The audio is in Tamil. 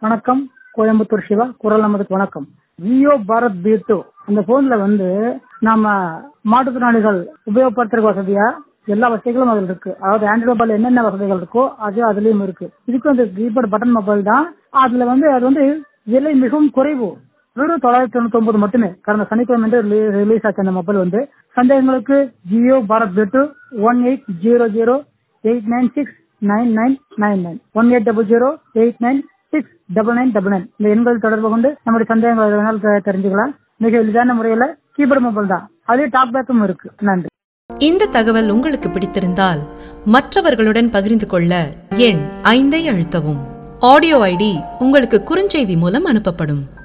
வணக்கம் கோயம்புத்தூர் சிவா குரல் நமதுக்கு வணக்கம் ஜியோ பாரத் பி டூ அந்த போன்ல வந்து நம்ம மாற்றுத்திறனாளிகள் உபயோகப்படுத்துற வசதியா எல்லா வசதிகளும் அதுல இருக்கு அதாவது ஆண்ட்ராய்டு மொபைல் என்னென்ன வசதிகள் இருக்கோ அது அதுலயும் இருக்கு இதுக்கு வந்து கீபோர்ட் பட்டன் மொபைல் தான் அதுல வந்து அது வந்து விலை மிகவும் குறைவு வெறும் தொள்ளாயிரத்தி தொண்ணூத்தி ஒன்பது மட்டுமே கடந்த சனிக்கிழமை வந்து ரிலீஸ் ஆச்சு அந்த மொபைல் வந்து சந்தேகங்களுக்கு ஜியோ பாரத் பெட்டு one eight zero zero eight nine six nine nine nine nine one eight double zero eight nine six double nine double nine இந்த எண்கள் தொடர்பு கொண்டு நம்முடைய சந்தேகங்கள் எது வேணாலும் தெ- தெரிஞ்சுக்கலாம் மிக எளிதான முறையில கீபோர்டு மொபைல் தான் அதே டாக் பேக்கும் இருக்கு நன்றி இந்த தகவல் உங்களுக்கு பிடித்திருந்தால் மற்றவர்களுடன் பகிர்ந்து கொள்ள எண் ஐந்தை அழுத்தவும் ஆடியோ ஐடி உங்களுக்கு குறுஞ்செய்தி மூலம் அனுப்பப்படும்